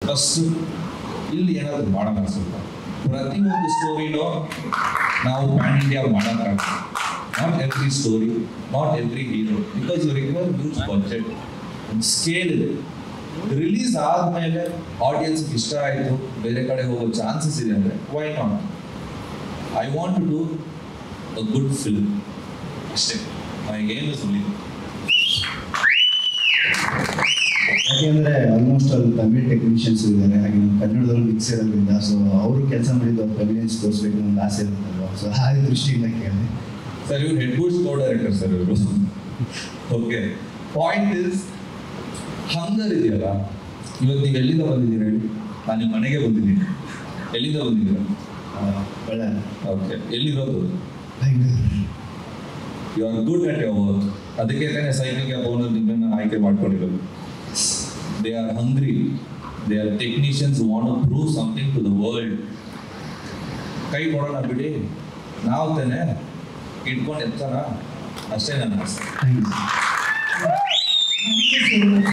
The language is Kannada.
ಫಸ್ಟ್ ಇಲ್ಲಿ ಏನಾದ್ರು ಮಾಡೋಣ ಸ್ವಲ್ಪ ಪ್ರತಿಯೊಂದು ಸ್ಟೋರಿನೂ ನಾವು ಪ್ಯಾನ್ ಇಂಡಿಯಾ ಮಾಡೋಕ್ಕಾಗ್ತದೆ not every story not every hero because you require huge budget ಒಂದು ಸ್ಕೇಲ್ ಇದೆ ರಿಲೀಸ್ ಆದಮೇಲೆ ಆಡಿಯನ್ಸ್ ಇಷ್ಟ ಆಯಿತು ಬೇರೆ ಕಡೆ ಹೋಗೋ ಚಾನ್ಸಸ್ ಇದೆ ಅಂದರೆ why not I want to do a good film ಅಷ್ಟೇ ಮೈ ಏಮ್ ಇಸ್ ಓನ್ಲಿ ಯಾಕೆಂದ್ರೆ ಆಲ್ಮೋಸ್ಟ್ ಅಲ್ಲಿ ತಮಿಳ್ ಟೆಕ್ನಿಷಿಯನ್ಸ್ ಇದ್ದಾರೆ ಹಾಗೆ ನಮ್ಮ ಕನ್ನಡದವರು ಮಿಕ್ಸ್ ಇರೋದ್ರಿಂದ ಸೊ ಅವರು ಕೆಲಸ ಮಾಡಿದ್ದು ಅವ್ರ ಕನ್ವಿನಿಯನ್ಸ್ ತೋರಿಸ್ಬೇಕು ಅನ್ನೋ ಒಂದು ಆಸೆ ಇರುತ್ತಲ್ವ ಸೊ ಆ ದೃಷ್ಟಿಯಿಂದ ಕೇಳಿದೆ ಸರ್ ಇವ್ರು head boots co director sir ಇವರು ಓಕೆ ಪಾಯಿಂಟ್ ಇಸ್ ಹಂಗರ್ ಇದೆಯಲ್ಲ ಇವತ್ತು ನೀವು ಎಲ್ಲಿಂದ ಬಂದಿದ್ದೀರಿ ಹೇಳಿ ನಾನು ನಿಮ್ಮ ಮನೆಗೆ ಬಂದಿದ್ದೀನಿ ಎಲ್ಲಿಂದ ಬಂದಿದ್ದೀರಾ ಬಳ್ಳಾರಿ ಓಕೆ ಎಲ್ಲಿರೋದು Bengaluru you are good at your work ಅದಕ್ಕೆ ತಾನೇ ಸೈಕಲ್ ಕ್ಯಾಬ್ ಓನರ್ ನಿಮ್ಮನ್ನ ಆಯ್ಕೆ ಮಾಡ್ಕೊಂಡಿರೋದು they are hungry they are technicians want prove something to the world ಕೈ ಕೊಡೋಣ ಬಿಡಿ ನಾವು ತಾನೆ ಇಟ್ಕೊಂಡು ಎತ್ತಾನ ಅಷ್ಟೇ ನನ್ನ ಆಸೆ thank you Thank you so much.